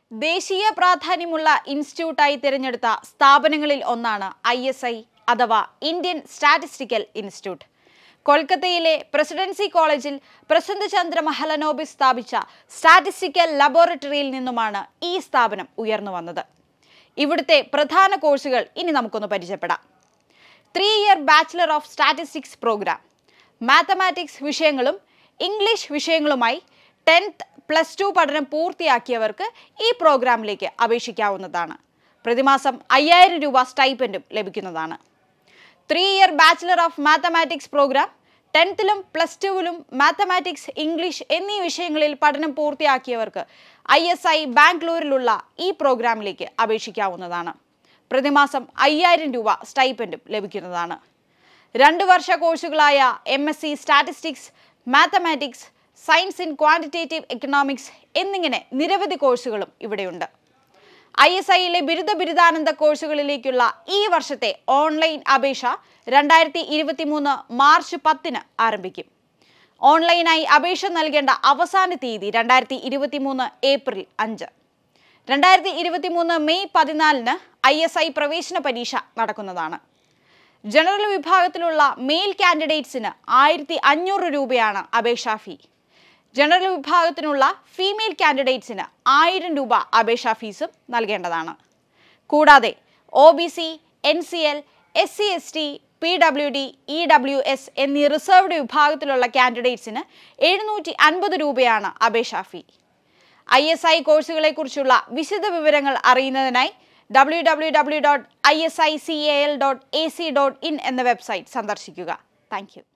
ദേശീയ പ്രാധാന്യമുള്ള ഇൻസ്റ്റിറ്റ്യൂട്ടായി തിരഞ്ഞെടുത്ത സ്ഥാപനങ്ങളിൽ ഒന്നാണ് ഐ എസ് ഐ അഥവാ ഇന്ത്യൻ സ്റ്റാറ്റിസ്റ്റിക്കൽ ഇൻസ്റ്റിറ്റ്യൂട്ട് കൊൽക്കത്തയിലെ പ്രസിഡൻസി കോളേജിൽ പ്രസന്റ് ചന്ദ്ര മഹലനോബിസ് സ്ഥാപിച്ച സ്റ്റാറ്റിസ്റ്റിക്കൽ ലബോറട്ടറിയിൽ നിന്നുമാണ് ഈ സ്ഥാപനം ഉയർന്നു വന്നത് ഇവിടുത്തെ പ്രധാന കോഴ്സുകൾ ഇനി നമുക്കൊന്ന് പരിചയപ്പെടാം three year bachelor of statistics programme mathematics വിഷയങ്ങളും ഇംഗ്ലീഷ് വിഷയങ്ങളുമായി ടെൻത്ത് പ്ലസ് ടു പഠനം പൂർത്തിയാക്കിയവർക്ക് ഈ പ്രോഗ്രാമിലേക്ക് അപേക്ഷിക്കാവുന്നതാണ് പ്രതിമാസം അയ്യായിരം രൂപ സ്റ്റൈപ്പൻഡും ലഭിക്കുന്നതാണ് three year bachelor of mathematics programme ടെൻത്തിലും പ്ലസ് ടുവിലും മാത്തമാറ്റിക്സ് ഇംഗ്ലീഷ് എന്നീ വിഷയങ്ങളിൽ പഠനം പൂർത്തിയാക്കിയവർക്ക് ഐ എസ് ഐ ബാംഗ്ലൂരിലുള്ള ഈ പ്രോഗ്രാമിലേക്ക് അപേക്ഷിക്കാവുന്നതാണ് പ്രതിമാസം അയ്യായിരം രൂപ സ്റ്റൈപ്പൻഡും ലഭിക്കുന്നതാണ് രണ്ട് വർഷ കോഴ്സുകളായ M S C statistics mathematics science in quantitative economics എന്നിങ്ങനെ നിരവധി കോഴ്സുകളും ഇവിടെയുണ്ട് ഐ എസ് ഐയിലെ ബിരുദ ബിരുദാനന്ദ കോഴ്സുകളിലേക്കുള്ള ഈ വർഷത്തെ ഓൺലൈൻ അപേക്ഷ രണ്ടായിരത്തി ഇരുപത്തി മൂന്ന് മാർച്ച് പത്തിന് ആരംഭിക്കും ഓൺലൈനായി അപേക്ഷ നൽകേണ്ട അവസാന തീയതി രണ്ടായിരത്തി ഇരുപത്തി മൂന്ന് ഏപ്രിൽ അഞ്ച് രണ്ടായിരത്തി ഇരുപത്തി മൂന്ന് മെയ് പതിനാലിന് ഐ എസ് ഐ പ്രവേശന പരീക്ഷ നടക്കുന്നതാണ് ജനറൽ വിഭാഗത്തിലുള്ള മെയിൽ കാൻഡിഡേറ്റ്സിന് ആയിരത്തി അഞ്ഞൂറ് രൂപയാണ് അപേക്ഷാ ഫീ ജനറൽ വിഭാഗത്തിനുള്ള ഫീമെയിൽ കാൻഡിഡേറ്റ്സിന് ആയിരം രൂപ അപേക്ഷാ ഫീസും നൽകേണ്ടതാണ് കൂടാതെ O B C N C L S C S T P W D E W S എന്നീ റിസർവ്ഡ് വിഭാഗത്തിലുള്ള കാൻഡിഡേറ്റ്സിന് എഴുന്നൂറ്റി അൻപത് രൂപയാണ് അപേക്ഷാ ഫീ ഐ എസ് ഐ കോഴ്സുകളെക്കുറിച്ചുള്ള വിശദ വിവരങ്ങൾ അറിയുന്നതിനായി W W W dot I S I C A L dot A C dot in എന്ന വെബ്സൈറ്റ് സന്ദർശിക്കുക താങ്ക് യു